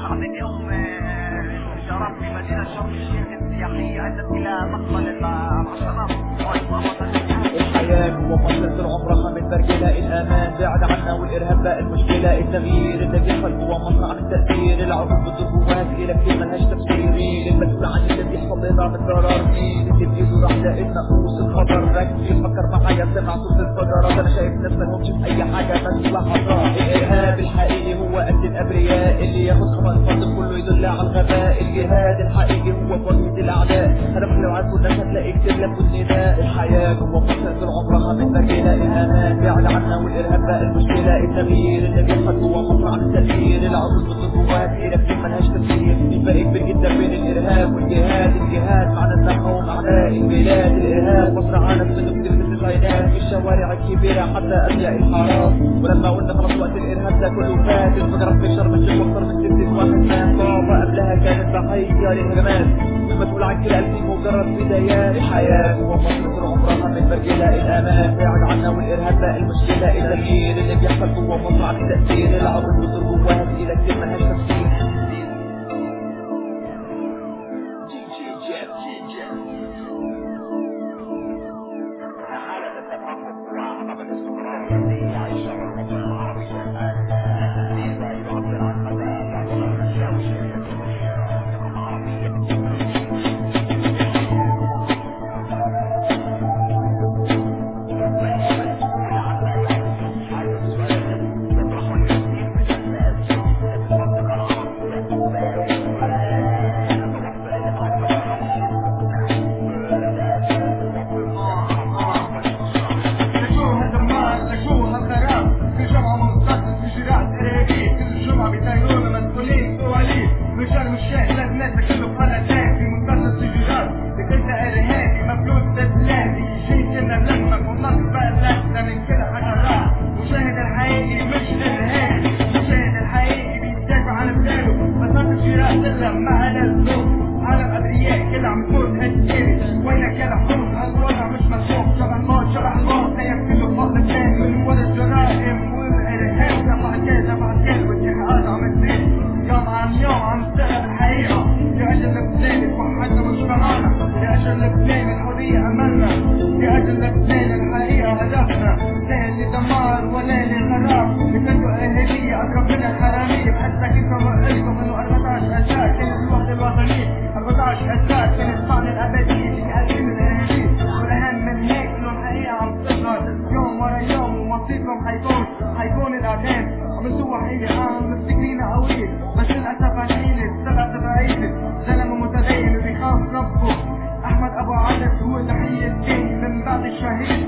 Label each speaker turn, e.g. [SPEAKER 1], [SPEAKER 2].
[SPEAKER 1] قاعدين يوم انفجارات في مدينة شرم الشيخ السياحية أدت إلى مقتل العشرات
[SPEAKER 2] الحياة جوا مصر طول عمرها متبرجلة الأمان بعد عنا والإرهاب بقى المشكلة التغيير اللي بيحصل جوا مصر عن التأثير العروض بتدور جواها تقيلة كتير ملهاش تفسير مين المسؤول عن اللي بيحصل لنا من ضرر مين اللي بإيده راح لقينا نقوص الخطر ركز فكر معايا سمع صوت الفجرات أنا شايف ناس مالهمش في أي حاجة بس لحظات الإرهاب الحقيقي هو قتل الأبرياء اللي ياخد خمس فضل كله يدل على الغباء الجهاد الحقيقي هو مواجهة الأعداء هدف لو عارفوا الناس هتلاقي كتير لك النداء الحياة جوا مصر طول عمرها متبرجلة الأمان بعد عنا والإرهاب بقى المشكلة التغيير اللي بيحصل جوا مصر عن التأثير العروض بتدور جواها تقيلة كتير ملهاش تفسير في فرق كبير جدا بين الإرهاب والجهاد الجهاد معنى النحو أعداء البلاد الإرهاب مصر عانت منه كتير من التسعينات في الشوارع الكبيرة حتى أضيق الحارات ولما قلنا خلاص وقت الإرهاب ده كله فات انفجرت في شرم الشيخ واكثر من 60 واحد مات طابة قبلها كانت ضحية للهجمات المسؤول عن كده ألفين مجرد بدايات الحياة جوا مصر طول عمرها متبرجلة الأمان بعد عنا والإرهاب بقى المشكلة التغيير اللي بيحصل جوا مصر عن التأثير العرض بتدور جواها تقيلة كتير ملهاش تفسير
[SPEAKER 1] حالة التفرق وعدم الاستقرار الذي يعيشه الوطن العربي الذي لا يعبر عن مدى تعتبر الشاوشة العربية
[SPEAKER 3] لشوها دمار لشوها خراب في جمعة مختص في جراح إرهابي كل جمعة بيطيرون مسؤولين سؤالين رجال والشاه لازم ناس كله بخلتين في منتصف السجارات لكل إرهابي مفلوس تسلامي جيت لنا لمك ونصب بلدنا من كل حاجة راح مشاهد الحقيقي مش إرهابي مشاهد الحقيقي بيدافع عن بلاده مسار الجراح سلم مع الزوج عالم أبرياء كل عم تموت هالسيري وينك يا حروب هالوضع مش مسروق شبه الموت شبه الموت هيك كله فضل تاني من ورا الجرائم والإرهاب تبع الكل تبع الكل والجهاد عم تصير يوم عن يوم عم تشتغل الحقيقة لأجل لبنان وحدنا مش معانا لأجل لبنان الحرية أملنا لأجل لبنان الحقيقة هدفنا لا لدمار ولا لخراب لكنتوا أهلية أقرب من الحرامية بحسك انتم وقلتم انه 14 أساس كانت الوحدة الوطنية 14 أساس كانت الطعن الأبدي اللي تقدم الإرهابي والأهم من هيك انه الحقيقة عم تظهر يوم ورا يوم ومصيركم حيكون حيكون الأعدام عم نسوى حقيقة عم مفتكرينها قوية بس للأسف هالحيلة سبع سبعيلة زلمة متدين وبيخاف ربه أحمد أبو عدس هو تحية الدين من بعد الشهيد